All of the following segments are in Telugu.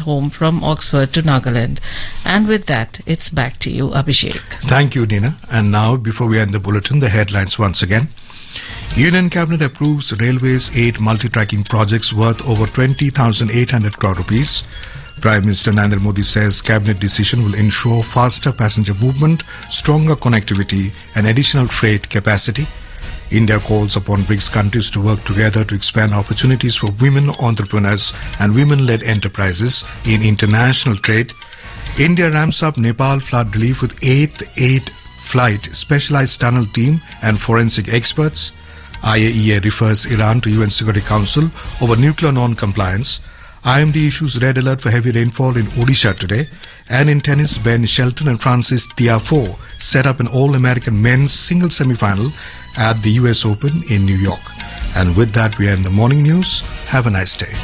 home from Oxford to Nagaland. And with that, it's back to you, Abhishek. Thank you, Dina. And now, before we end the bulletin, the headlines once again. Union Cabinet approves Railways eight multi-tracking projects worth over 20,800 crore rupees. Prime Minister Narendra Modi says cabinet decision will ensure faster passenger movement, stronger connectivity and additional freight capacity. India calls upon BRICS countries to work together to expand opportunities for women entrepreneurs and women-led enterprises in international trade. India ramps up Nepal flood relief with 8th aid flight specialized tunnel team and forensic experts. IAEA refers Iran to UN Security Council over nuclear non-compliance. IMD issues red alert for heavy rainfall in Odisha today. And in tennis, Ben Shelton and Francis Tiafoe set up an All-American men's single semi-final at the US Open in New York. And with that, we end the morning news. Have a nice day.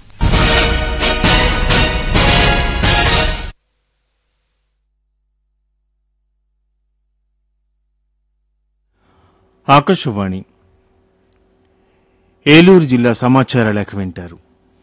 Akashvani Eluru జిల్లా సమాచార లేఖ వింటారు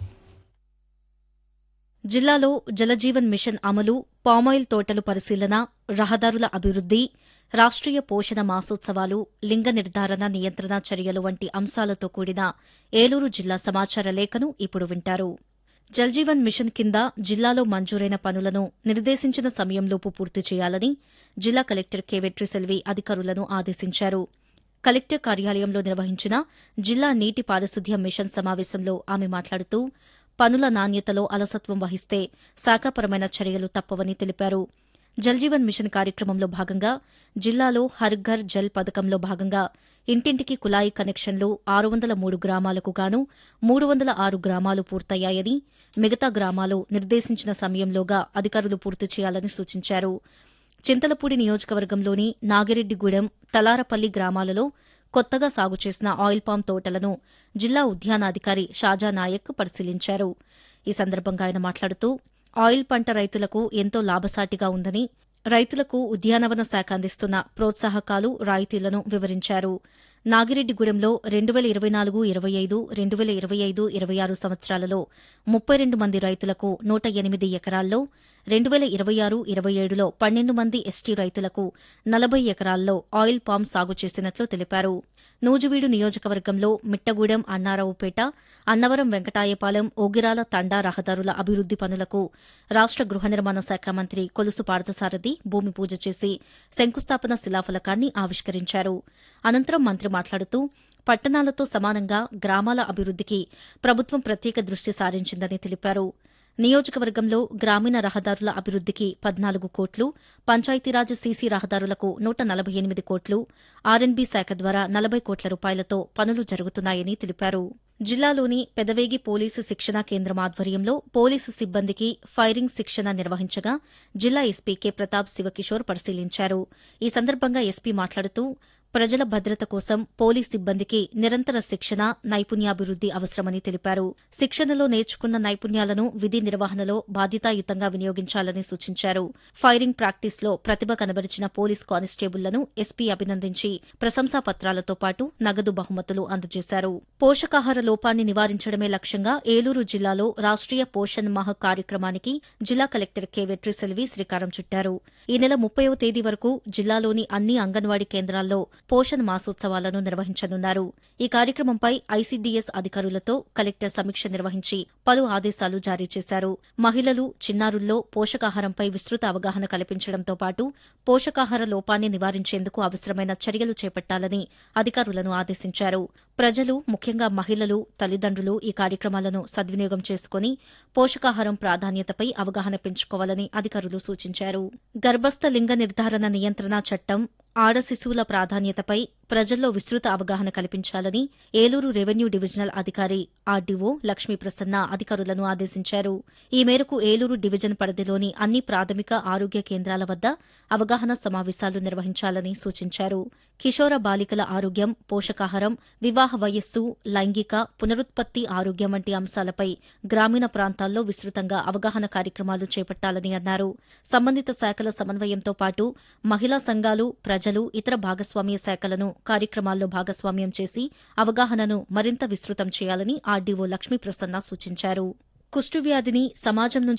జిల్లాలో జలజీవన్ మిషన్ అమలు పామాయిల్ తోటలు పరిశీలన రహదారుల అభివృద్ది రాష్ట్రీయ పోషణ మాసోత్సవాలు లింగ నిర్ధారణ నియంత్రణ చర్యలు వంటి అంశాలతో కూడిన ఏలూరు జిల్లా సమాచార లేఖను ఇప్పుడు వింటారు జల్జీవన్ మిషన్ కింద జిల్లాలో మంజూరైన పనులను నిర్దేశించిన సమయంలోపు పూర్తి చేయాలని జిల్లా కలెక్టర్ కె వెట్రిసెల్వి అధికారులను ఆదేశించారు కలెక్టర్ కార్యాలయంలో నిర్వహించిన జిల్లా నీటి పారిశుద్ధ్య మిషన్ సమావేశంలో ఆమె మాట్లాడుతూ పనుల నాణ్యతలో అలసత్వం వహిస్తే శాఖాపరమైన చర్యలు తప్పవని తెలిపారు జల్జీవన్ మిషన్ కార్యక్రమంలో భాగంగా జిల్లాలో హర్ ఘర్ జల్ పథకంలో భాగంగా ఇంటింటికి కుళాయి కనెక్షన్లు ఆరు వందల మూడు గ్రామాలకు గాను మూడు వందల ఆరు గ్రామాలు పూర్తయ్యాయని మిగతా గ్రామాలు నిర్దేశించిన సమయంలోగా అధికారులు పూర్తి చేయాలని సూచించారు చింతలపూడి నియోజకవర్గంలోని నాగిరెడ్డిగూడెం తలారపల్లి గ్రామాలలో కొత్తగా సాగు చేసిన ఆయిల్ పామ్ తోటలను జిల్లా ఉద్యానాధికారి షాజా నాయక్ పరిశీలించారు ఈ సందర్భంగా ఆయన మాట్లాడుతూ ఆయిల్ పంట రైతులకు ఎంతో లాభసాటిగా ఉందని రైతులకు ఉద్యానవన శాఖ అందిస్తున్న ప్రోత్సాహకాలు రాయితీలను వివరించారు నాగిరెడ్డిగూడెంలో రెండు వేల ఇరవై నాలుగు ఇరవై ఐదు రెండు వేల ఇరవై ఐదు ఇరవై ఆరు సంవత్సరాలలో ముప్పై రెండు మంది రైతులకు నూట ఎనిమిది ఎకరాల్లో రెండు వేల ఇరవై ఆరు ఇరవై ఏడులో పన్నెండు మంది ఎస్టీ రైతులకు నలభై ఎకరాల్లో ఆయిల్ పామ్ సాగు చేసినట్లు తెలిపారు నూజివీడు నియోజకవర్గంలో మిట్టగూడెం అన్నారావుపేట అన్నవరం వెంకటాయపాలెం ఓగిరాల తండా రహదారుల అభివృద్ది పనులకు రాష్ట గృహ నిర్మాణ శాఖ మంత్రి కొలుసు పార్థసారథి భూమి పూజ చేసి శంకుస్థాపన శిలాఫలకాన్ని ఆవిష్కరించారు అనంతరం మంత్రి మాట్లాడుతూ పట్టణాలతో సమానంగా గ్రామాల అభివృద్దికి ప్రభుత్వం ప్రత్యేక దృష్టి సారించిందని తెలిపారు నియోజకవర్గంలో గ్రామీణ రహదారుల అభివృద్దికి పద్నాలుగు కోట్లు పంచాయతీరాజ్ సీసీ రహదారులకు నూట నలభై ఎనిమిది కోట్లు ఆర్ఎన్బీ శాఖ ద్వారా నలభై కోట్ల రూపాయలతో పనులు జరుగుతున్నాయని తెలిపారు జిల్లాలోని పెదవేగి పోలీసు శిక్షణా కేంద్రం ఆధ్వర్యంలో పోలీసు సిబ్బందికి ఫైరింగ్ శిక్షణ నిర్వహించగా జిల్లా ఎస్పీ కె ప్రతాప్ శివకిషోర్ పరిశీలించారు ఈ సందర్భంగా ఎస్పీ మాట్లాడుతూ ప్రజల భద్రత కోసం పోలీస్ సిబ్బందికి నిరంతర శిక్షణ నైపుణ్యాభివృద్ది అవసరమని తెలిపారు శిక్షణలో నేర్చుకున్న నైపుణ్యాలను విధి నిర్వహణలో బాధ్యతాయుతంగా వినియోగించాలని సూచించారు ఫైరింగ్ ప్రాక్టీస్లో ప్రతిభ కనబరిచిన పోలీస్ కానిస్టేబుళ్లను ఎస్పీ అభినందించి ప్రశంసా పత్రాలతో పాటు నగదు బహుమతులు అందజేశారు పోషకాహార లోపాన్ని నివారించడమే లక్ష్యంగా ఏలూరు జిల్లాలో రాష్ట్రీయ పోషణ్ మాహ్ కార్యక్రమానికి జిల్లా కలెక్టర్ కె వెట్రిసెల్వి శ్రీకారం చుట్టారు ఈ నెల ముప్పైవ తేదీ వరకు జిల్లాలోని అన్ని అంగన్వాడీ కేంద్రాల్లో పోషణ్ మాసోత్సవాలను నిర్వహించనున్నారు ఈ కార్యక్రమంపై ఐసీడీఎస్ అధికారులతో కలెక్టర్ సమీక్ష నిర్వహించి పలు ఆదేశాలు జారీ చేశారు మహిళలు చిన్నారుల్లో పోషకాహారంపై విస్తృత అవగాహన కల్పించడంతో పాటు పోషకాహార లోపాన్ని నివారించేందుకు అవసరమైన చర్యలు చేపట్టాలని అధికారులను ఆదేశించారు ప్రజలు ముఖ్యంగా మహిళలు తల్లిదండ్రులు ఈ కార్యక్రమాలను సద్వినియోగం చేసుకుని పోషకాహారం ప్రాధాన్యతపై అవగాహన పెంచుకోవాలని అధికారులు సూచించారు గర్భస్థ లింగ నిర్ధారణ నియంత్రణ చట్టం ఆడ శిశువుల ప్రాధాన్యతపై ప్రజల్లో విస్తృత అవగాహన కల్పించాలని ఏలూరు రెవెన్యూ డివిజనల్ అధికారి ఆర్డీఓ లక్ష్మీ ప్రసన్న అధికారులను ఆదేశించారు ఈ మేరకు ఏలూరు డివిజన్ పరిధిలోని అన్ని ప్రాథమిక ఆరోగ్య కేంద్రాల వద్ద అవగాహన సమావేశాలు నిర్వహించాలని సూచించారు కిషోర బాలికల ఆరోగ్యం పోషకాహారం వివాహ వయస్సు లైంగిక పునరుత్పత్తి ఆరోగ్యం వంటి అంశాలపై గ్రామీణ ప్రాంతాల్లో విస్తృతంగా అవగాహన కార్యక్రమాలు చేపట్టాలని అన్నారు సంబంధిత శాఖల సమన్వయంతో పాటు మహిళా సంఘాలు ప్రజలు ఇతర భాగస్వామ్య శాఖలను కార్యక్రమాల్లో భాగస్వామ్యం చేసి అవగాహనను మరింత విస్తృతం చేయాలని ఆర్డీఓ లక్ష్మీ ప్రసన్న సూచించారు కుష్టు వ్యాధిని సమాజం నుంచి